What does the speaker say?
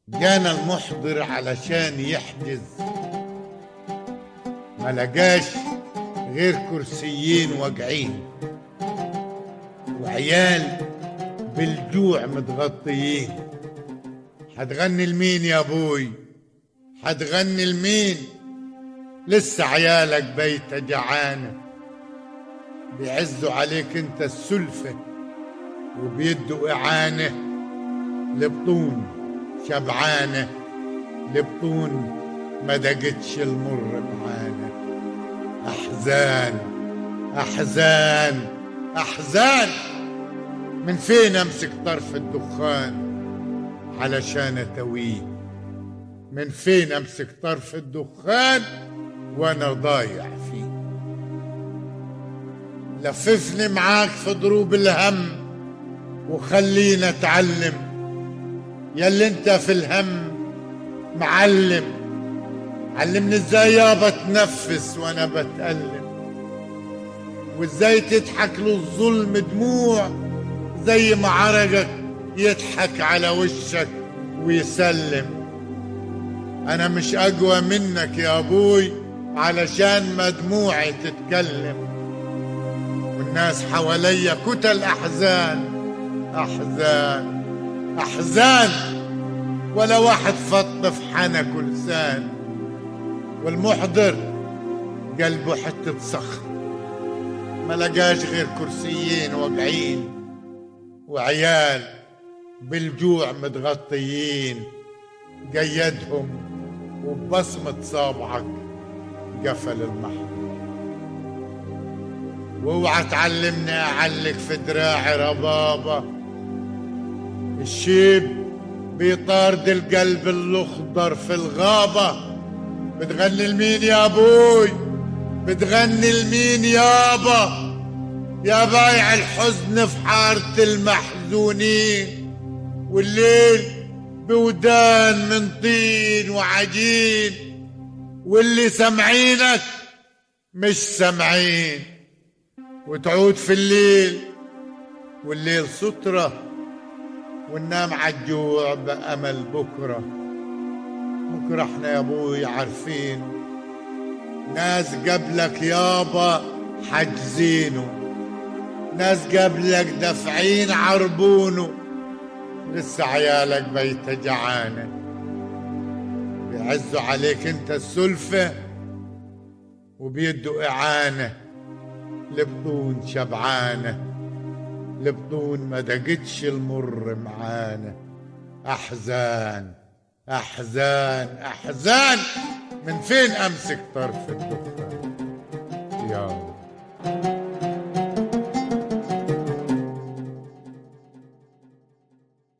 جانا المحضر علشان يحجز ما لقاش غير كرسيين واقعين وعيال بالجوع متغطيين حتغني لمين يا ابوي حتغني لمين لسه عيالك بيت جعانه بيعزوا عليك انت السلفه وبيدوا اعانه لبطون شبعانه لبطون ما دقتش المر معانا احزان احزان احزان من فين امسك طرف الدخان علشان اتويه من فين امسك طرف الدخان وانا ضايع فيه لففني معاك في ضروب الهم وخلينا اتعلم ياللي انت في الهم معلم علمني ازاي يابا اتنفس وانا بتألم وازاي تضحك للظلم دموع زي ما عرقك يضحك على وشك ويسلم انا مش اقوى منك يا ابوي علشان ما دموعي تتكلم والناس حواليا كتل احزان احزان احزان ولا واحد فط في حنك ولسان والمحضر قلبه حتة صخر ما لقاش غير كرسيين واقعين وعيال بالجوع متغطيين قيدهم وببصمة صابعك قفل المحضر واوعى تعلمني اعلق في دراعي ربابة الشيب بيطارد القلب الاخضر في الغابة بتغني لمين يا ابوي بتغني لمين يابا يا بايع الحزن في حارة المحزونين والليل بودان من طين وعجين واللي سامعينك مش سامعين وتعود في الليل والليل سترة وننام عالجوع بأمل بكرة بكرة احنا يا ابوي عارفين ناس قبلك يابا حاجزينه ناس قبلك دافعين عربونه لسه عيالك بيت جعانة بيعزوا عليك انت السلفة وبيدوا إعانة لبطون شبعانة لبطون ما دقتش المر معانا أحزان أحزان أحزان من فين أمسك طرف الدخان يا